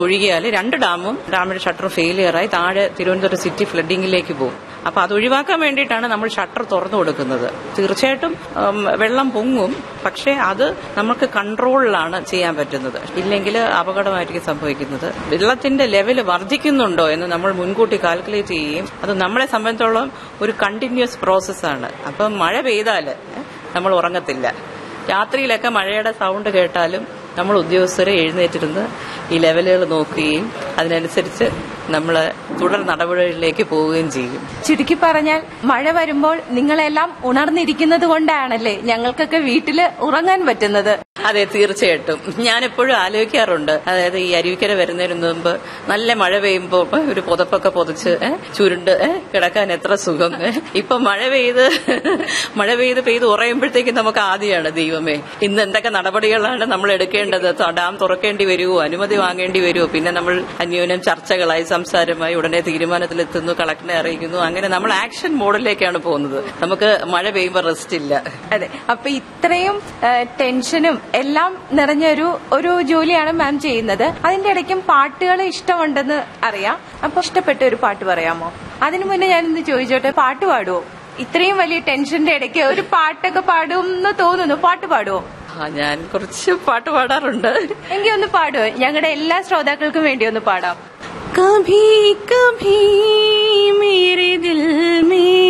ഒഴുകിയാൽ രണ്ട് ഡാമും ഡാമിന്റെ ഷട്ടർ ഫെയിലിയറായി താഴെ തിരുവനന്തപുരം സിറ്റി ഫ്ലഡിങ്ങിലേക്ക് പോകും അപ്പൊ അത് ഒഴിവാക്കാൻ വേണ്ടിയിട്ടാണ് നമ്മൾ ഷട്ടർ തുറന്നു കൊടുക്കുന്നത് തീർച്ചയായിട്ടും ഉം, വെള്ളം പൊങ്ങും പക്ഷേ അത് നമുക്ക് കൺട്രോളിലാണ് ചെയ്യാൻ പറ്റുന്നത് ഇല്ലെങ്കിൽ അപകടമായിരിക്കും സംഭവിക്കുന്നത് വെള്ളത്തിന്റെ ലെവൽ വർദ്ധിക്കുന്നുണ്ടോ എന്ന് നമ്മൾ മുൻകൂട്ടി കാൽക്കുലേറ്റ് ചെയ്യുകയും അത് നമ്മളെ സംബന്ധിച്ചോളം ഒരു കണ്ടിന്യൂസ് പ്രോസസ്സാണ് അപ്പം മഴ പെയ്താൽ നമ്മൾ ഉറങ്ങത്തില്ല രാത്രിയിലൊക്കെ മഴയുടെ സൗണ്ട് കേട്ടാലും നമ്മൾ ഉദ്യോഗസ്ഥരെ എഴുന്നേറ്റിരുന്ന് ഈ ലെവലുകൾ നോക്കുകയും അതിനനുസരിച്ച് നമ്മൾ തുടർ നടപടികളിലേക്ക് പോവുകയും ചെയ്യും ചുരുക്കി പറഞ്ഞാൽ മഴ വരുമ്പോൾ നിങ്ങളെല്ലാം ഉണർന്നിരിക്കുന്നത് കൊണ്ടാണല്ലേ ഞങ്ങൾക്കൊക്കെ വീട്ടില് ഉറങ്ങാൻ പറ്റുന്നത് അതെ തീർച്ചയായിട്ടും ഞാൻ എപ്പോഴും ആലോചിക്കാറുണ്ട് അതായത് ഈ അരുവിക്കര വരുന്നതിന് മുമ്പ് നല്ല മഴ പെയ്യുമ്പോൾ ഒരു പുതപ്പൊക്കെ പൊതിച്ച് ഏ, ചുരുണ്ട് ഏ, കിടക്കാൻ എത്ര സുഖം ഏ. ഇപ്പൊ മഴ പെയ്ത് മഴ പെയ്ത് പെയ്ത് ഉറയുമ്പോഴത്തേക്കും നമുക്ക് ആദ്യമാണ് ദൈവമേ ഇന്ന് എന്തൊക്കെ നടപടികളാണ് നമ്മൾ എടുക്കേണ്ടത് ത- ഡാം തുറക്കേണ്ടി വരുമോ അനുമതി വാങ്ങേണ്ടി വരുമോ പിന്നെ നമ്മൾ അന്യോന്യം ചർച്ചകളായി സംസാരമായി ഉടനെ തീരുമാനത്തിലെത്തുന്നു കളക്ടറെ അറിയിക്കുന്നു അങ്ങനെ നമ്മൾ ആക്ഷൻ മോഡിലേക്കാണ് പോകുന്നത് നമുക്ക് മഴ പെയ്യുമ്പോൾ റെസ്റ്റ് ഇല്ല അതെ അപ്പൊ ഇത്രയും ആ, ടെൻഷനും എല്ലാം നിറഞ്ഞൊരു ഒരു ജോലിയാണ് മാം ചെയ്യുന്നത് അതിന്റെ ഇടയ്ക്കും പാട്ടുകൾ ഇഷ്ടമുണ്ടെന്ന് അറിയാം അപ്പൊ ഇഷ്ടപ്പെട്ട ഒരു പാട്ട് പറയാമോ അതിനു മുന്നേ ഞാനൊന്ന് ചോദിച്ചോട്ടെ പാട്ട് പാടുവോ ഇത്രയും വലിയ ടെൻഷന്റെ ഇടയ്ക്ക് ഒരു പാട്ടൊക്കെ പാടുമെന്ന് തോന്നുന്നു പാട്ട് പാടുവോ ആ ഞാൻ കുറച്ച് പാട്ട് പാടാറുണ്ട് എങ്കിൽ ഒന്ന് പാടുവോ ഞങ്ങളുടെ എല്ലാ ശ്രോതാക്കൾക്കും വേണ്ടി ഒന്ന് പാടാം കഭി കഭി മേരെ ദിൽ മേ